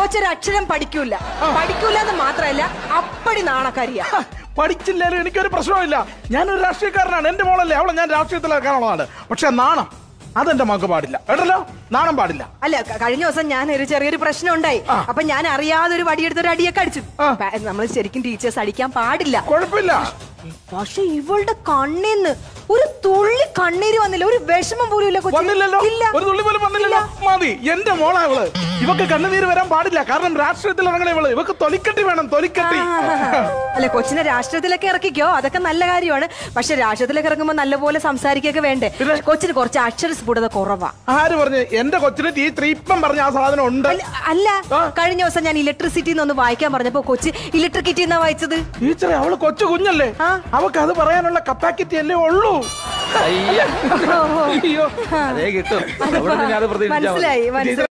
കൊച്ചൊരു അക്ഷരം പഠിക്കൂല പഠിക്കൂല എന്ന് മാത്രമല്ല അപ്പടി നാണക്കരിയ ഹ, പഠിച്ചില്ലാലും എനിക്കൊരു പ്രശ്നമില്ല ഞാനൊരു രാഷ്ട്രീയക്കാരനാണ് എന്റെ മോളല്ലേ അവളെ ഞാൻ രാഷ്ട്രീയത്തിലാക്കാനുള്ളതാണ് പക്ഷെ നാണം അതെന്റെ മകൾക്ക് പാടില്ല കേട്ടല്ലോ നാണം പാടില്ല അല്ല ക- കഴിഞ്ഞ ദിവസം ഞാൻ ഒരു ചെറിയൊരു പ്രശ്നം ഉണ്ടായി അപ്പൊ ഞാൻ അറിയാതെ ഒരു വടിയെടുത്ത് ഒരു അടിയൊക്കെ അടിച്ചു നമ്മൾ ശരിക്കും ടീച്ചേഴ്സ് അടിക്കാൻ പാടില്ല കുഴപ്പമില്ല പക്ഷെ ഇവളുടെ കണ്ണീന്ന് ഒരു തുള്ളി കണ്ണീര് വന്നില്ല ഒരു വിഷമം പോലും ഇല്ല കൊച്ചിന്. വന്നില്ലല്ലോ ഇല്ല ഒരു തുള്ളി പോലും വന്നില്ലല്ലോ മതി എന്റെ മോളാ ഇവള് ഇവക്ക് കണ്ണുനീര് വരാൻ പാടില്ല കാരണം രാഷ്ട്രീയത്തിൽ ഇറങ്ങണ ഇവള് ഇവക്ക് തൊലിക്കട്ടി വേണം തൊലിക്കട്ടി അല്ല കൊച്ചിനെ രാഷ്ട്രീയത്തിലൊക്കെ ഇറക്കിക്കോ അതൊക്കെ നല്ല കാര്യമാണ് പക്ഷെ രാഷ്ട്രീയത്തിലൊക്കെ ഇറങ്ങുമ്പോ നല്ലപോലെ സംസാരിക്കൊക്കെ വേണ്ടേ പിന്നെ? കൊച്ചിന് കുറച്ച് അക്ഷര സ്ഫുടത കുറവാ ആര് പറഞ്ഞു എന്റെ കൊച്ചിന് ടീച്ചർ ഇപ്പം പറഞ്ഞ ആ സാധനം ഉണ്ട് അല്ല- അല്ല കഴിഞ്ഞ ദിവസം ഞാൻ ഇലക്ട്രിസിറ്റി ഒന്ന് വായിക്കാൻ പറഞ്ഞപ്പോ കൊച്ചി ഇലക്ട്രിക്കിറ്റി എന്നാ വായിച്ചത് ടീച്ചറെ അവള് കൊച്ചു കുഞ്ഞല്ലേ ആ. അവക്ക് അത് പറയാനുള്ള കപ്പാസിറ്റി അല്ലേ ഉള്ളൂ അയ്യ. അയ്യോ അതേ കിട്ടും അവിടെ നിന്ന് അത് പ്രതീക്ഷിച്ചാ മതി. മനസ്സിലായി മനസ്സിലായി